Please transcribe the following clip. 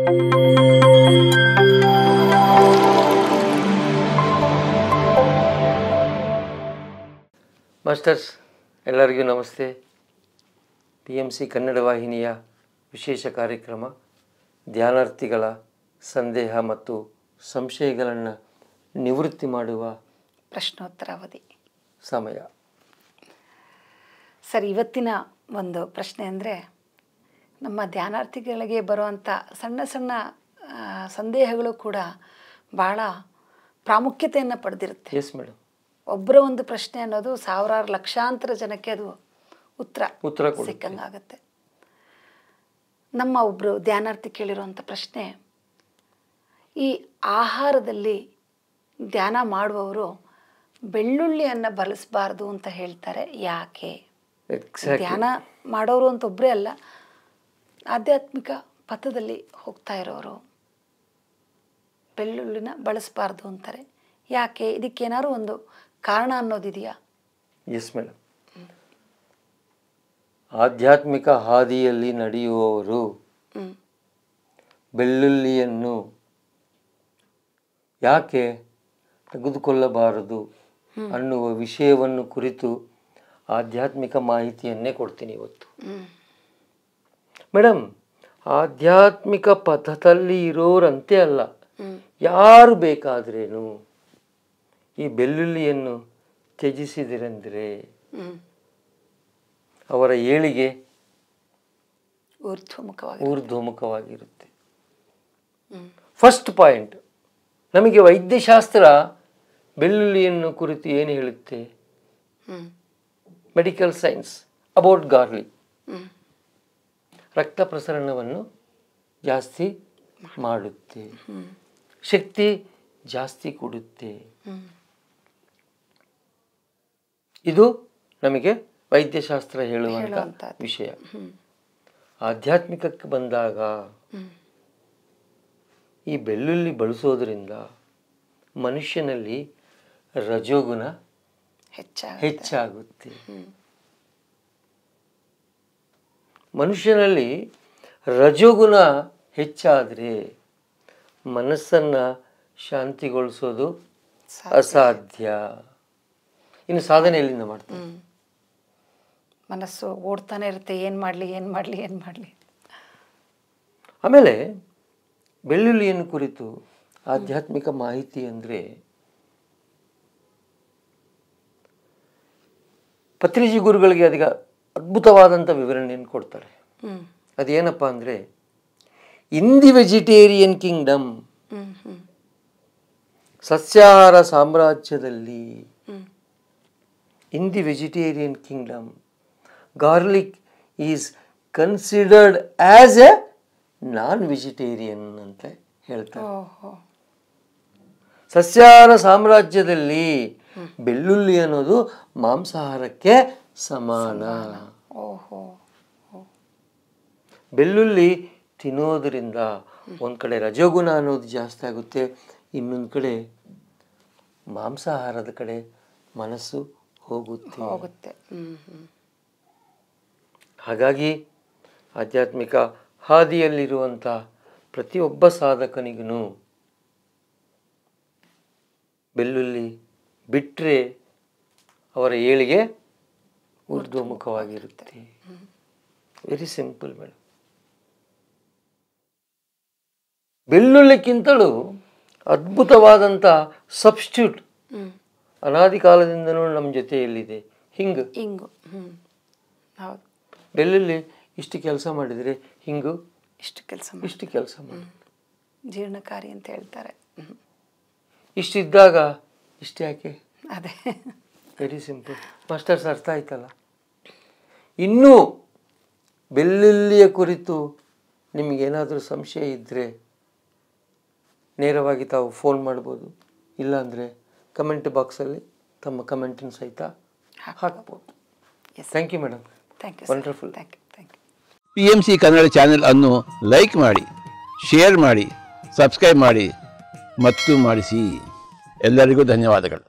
Masters ಎಲ್ಲರಿಗೂ ನಮಸ್ತೆ P M C Kannada ವಾಹಿನಿಯ ವಿಶೇಷ ಕಾರ್ಯಕ್ರಮ ಧ್ಯಾನಾರ್ಥಿಗಳ ಸಂದೇಹ ಮತ್ತು ಸಂಶಯಗಳನ್ನು ನಿವೃತ್ತಿ ಮಾಡುವ ಪ್ರಶ್ನೋತ್ತರಾವಧಿ ಸಮಯ ಸರ್ ಇವತ್ತಿನ ಒಂದು ಪ್ರಶ್ನೆ ಅಂದರೆ ನಮ್ಮ ಧ್ಯಾನಾರ್ಥಿಗಳಿಗೆ ಬರುವಂಥ ಸಣ್ಣ ಸಣ್ಣ ಆ, ಸಂದೇಹಗಳು ಕೂಡ ಭಾಳ ಪ್ರಾಮುಖ್ಯತೆಯನ್ನು ಪಡೆದಿರುತ್ತೆ ಎಸ್ ಮೇಡಮ್ ಒಬ್ಬರ ಒಂದು ಪ್ರಶ್ನೆ ಅನ್ನೋದು ಸಾವಿರಾರು ಲಕ್ಷಾಂತರ ಜನಕ್ಕೆ ಅದು ಉತ್ತರ ಉತ್ತರ ಕೊಡುತ್ತೆ. ಸಿಕ್ಕಂಗಾಗತ್ತೆ ನಮ್ಮ ಒಬ್ಬರು ಧ್ಯಾನಾರ್ಥಿ ಕೇಳಿರುವಂಥ ಪ್ರಶ್ನೆ ಈ ಆಹಾರದಲ್ಲಿ ಧ್ಯಾನ ಮಾಡುವವರು ಬೆಳ್ಳುಳ್ಳಿಯನ್ನು ಬಳಸಬಾರ್ದು ಅಂತ ಹೇಳ್ತಾರೆ ಯಾಕೆ ಎಕ್ಸಾಕ್ಟ್ ಧ್ಯಾನ ಮಾಡೋರು ಅಂತ ಒಬ್ಬರೇ ಅಲ್ಲ ಆಧ್ಯಾತ್ಮಿಕ ಪಥದಲ್ಲಿ ಹೋಗ್ತಾ ಇರೋರು ಬೆಳ್ಳುಳ್ಳಿನ ಬಳಸಬಾರ್ದು ಅಂತಾರೆ ಯಾಕೆ ಇದಕ್ಕೇನಾದ್ರು ಒಂದು ಕಾರಣ ಅನ್ನೋದಿದೆಯಾ ಎಸ್ ಮೇಡಮ್ ಆಧ್ಯಾತ್ಮಿಕ ಹಾದಿಯಲ್ಲಿ ನಡೆಯುವವರು ಹ್ಮ್. ಬೆಳ್ಳುಳ್ಳಿಯನ್ನು ಯಾಕೆ ತೆಗೆದುಕೊಳ್ಳಬಾರದು ಅನ್ನುವ ವಿಷಯವನ್ನು ಕುರಿತು ಆಧ್ಯಾತ್ಮಿಕ ಮಾಹಿತಿಯನ್ನೇ ಕೊಡ್ತೀನಿ ಇವತ್ತು ಹ್ಮ್. ಮೇಡಮ್ ಆಧ್ಯಾತ್ಮಿಕ ಪಥದಲ್ಲಿ ಇರೋರಂತೆ ಅಲ್ಲ ಹ್ಮ್. ಯಾರು ಬೇಕಾದ್ರೇನು ಈ ಬೆಳ್ಳುಳ್ಳಿಯನ್ನು ತ್ಯಜಿಸಿದಿರೆಂದರೆ ಹ್ಮ್. ಅವರ ಏಳಿಗೆ ಊರ್ಧ್ವಮುಖವಾಗಿ ಊರ್ಧ್ವಮುಖವಾಗಿರುತ್ತೆ ಹ್ಮ್. ಫಸ್ಟ್ ಪಾಯಿಂಟ್ ನಮಗೆ ವೈದ್ಯಶಾಸ್ತ್ರ ಬೆಳ್ಳುಳ್ಳಿಯನ್ನು ಕುರಿತು ಏನು ಹೇಳುತ್ತೆ ಹ್ಮ್. ಮೆಡಿಕಲ್ ಸೈನ್ಸ್ ಅಬೌಟ್ ಗಾರ್ಲಿ ಹ್ಮ್. ರಕ್ತ ಪ್ರಸರಣವನ್ನು ಜಾಸ್ತಿ ಮಾಡುತ್ತೆ ಹ್ಮ್. ಶಕ್ತಿ ಜಾಸ್ತಿ ಕೊಡುತ್ತೆ ಹ್ಮ್. ಇದು ನಮಗೆ ವೈದ್ಯಶಾಸ್ತ್ರ ಹೇಳುವಂಥ ಹೇಳುವಂಥದ್ದು. ವಿಷಯ ಹ್ಮ್. ಆಧ್ಯಾತ್ಮಿಕಕ್ಕೆ ಬಂದಾಗ ಹ್ಮ್. ಈ ಬೆಳ್ಳುಳ್ಳಿ ಬಳಸೋದ್ರಿಂದ ಮನುಷ್ಯನಲ್ಲಿ ರಜೋಗುಣ ಹೆಚ್ಚಾಗ ಹೆಚ್ಚಾಗುತ್ತೆ ಹ್ಮ್. ಮನುಷ್ಯನಲ್ಲಿ ರಜೋಗುಣ ಹೆಚ್ಚಾದರೆ ಮನಸ್ಸನ್ನು ಶಾಂತಿಗೊಳಿಸೋದು ಅಸಾಧ್ಯ ಇನ್ನು ಸಾಧನೆ ಎಲ್ಲಿಂದ ಮಾಡ್ತಾರೆ ಹ್ಮ್. ಮನಸ್ಸು ಓಡ್ತಾನೆ ಇರುತ್ತೆ ಏನು ಮಾಡಲಿ ಏನು ಮಾಡಲಿ ಏನು ಮಾಡಲಿ ಆಮೇಲೆ ಬೆಳ್ಳುಳ್ಳಿಯನ್ನು ಕುರಿತು ಆಧ್ಯಾತ್ಮಿಕ ಮಾಹಿತಿ ಅಂದರೆ ಪತ್ರಿಜಿ ಗುರುಗಳಿಗೆ ಅದಕ್ಕೆ ಅದ್ಭುತವಾದಂಥ ವಿವರಣೆಯನ್ನು ಕೊಡ್ತಾರೆ ಹ್ಮ್. ಅದೇನಪ್ಪ ಅಂದರೆ ಇನ್ ದಿ ವೆಜಿಟೇರಿಯನ್ ಕಿಂಗ್ಡಮ್ ಹ್ಮ್. ಹ್ಮ್. ಸಸ್ಯಾಹಾರ ಸಾಮ್ರಾಜ್ಯದಲ್ಲಿ ಹ್ಮ್. In the vegetarian kingdom garlic is considered as a non vegetarian ಅಂತ ಹೇಳ್ತಾರೆ ಓಹೋ ಸಸ್ಯಾಹಾರ ಸಾಮ್ರಾಜ್ಯದಲ್ಲಿ ಬೆಳ್ಳುಳ್ಳಿ ಅನ್ನೋದು ಮಾಂಸಾಹಾರಕ್ಕೆ ಸಮಾನ ಓಹೋ ಬೆಳ್ಳುಳ್ಳಿ ತಿನ್ನೋದ್ರಿಂದ ಒಂದು ಕಡೆ ರಜೋಗುಣ ಅನ್ನೋದು ಜಾಸ್ತಿ ಆಗುತ್ತೆ ಇನ್ನೊಂದು ಕಡೆ ಮಾಂಸಾಹಾರದ ಕಡೆ ಮನಸ್ಸು ಹೋಗುತ್ತೆ ಹೋಗುತ್ತೆ ಹ್ಮ್ ಹ್ಮ್ ಹಾಗಾಗಿ ಆಧ್ಯಾತ್ಮಿಕ ಹಾದಿಯಲ್ಲಿರುವಂಥ ಪ್ರತಿಯೊಬ್ಬ ಸಾಧಕನಿಗೂ ಬೆಳ್ಳುಳ್ಳಿ ಬಿಟ್ಟರೆ ಅವರ ಏಳಿಗೆ ಊರ್ಧ್ವಮುಖವಾಗಿರುತ್ತೆ ವೆರಿ ಸಿಂಪಲ್ ಮೇಡಮ್ ಬೆಳ್ಳುಳ್ಳಿಕ್ಕಿಂತಲೂ ಅದ್ಭುತವಾದಂಥ ಸಬ್ಸ್ಟ್ಯೂಟ್ ಹ್ಮ್ ಅನಾದಿ ಕಾಲದಿಂದನೂ ನಮ್ಮ ಜೊತೆಯಲ್ಲಿದೆ ಹಿಂಗು ಹಿಂಗು ಹ್ಮ್ ಹೌದು ಬೆಳ್ಳುಳ್ಳಿ ಇಷ್ಟು ಕೆಲಸ ಮಾಡಿದರೆ ಹಿಂಗು ಇಷ್ಟು ಕೆಲಸ ಇಷ್ಟು ಕೆಲಸ ಮಾಡಿ ಜೀರ್ಣಕಾರಿ ಅಂತ ಹೇಳ್ತಾರೆ ಹ್ಮ್. ಇಷ್ಟಿದ್ದಾಗ ಇಷ್ಟು ಯಾಕೆ ಅದೇ ವೆರಿ ಸಿಂಪಲ್ ಮಾಸ್ಟರ್ಸ್ ಅರ್ಥ ಆಯ್ತಲ್ಲ ಇನ್ನೂ ಬೆಳ್ಳುಳ್ಳಿಯ ಕುರಿತು ನಿಮಗೇನಾದರೂ ಸಂಶಯ ಇದ್ದರೆ ನೇರವಾಗಿ ತಾವು ಫೋನ್ ಮಾಡ್ಬೋದು ಇಲ್ಲಾಂದರೆ ಕಮೆಂಟ್ ಬಾಕ್ಸಲ್ಲಿ ತಮ್ಮ ಕಮೆಂಟನ್ನು ಸಹಿತ ಹಾಕ್ಬೋದು yes thank you madam thank you Wonderful. Thank you thank you P M C Kannada channel ಅನ್ನು ಲೈಕ್ ಮಾಡಿ ಶೇರ್ ಮಾಡಿ ಸಬ್ಸ್ಕ್ರೈಬ್ ಮಾಡಿ ಮತ್ತು ಮಾಡಿಸಿ ಎಲ್ಲರಿಗೂ ಧನ್ಯವಾದಗಳು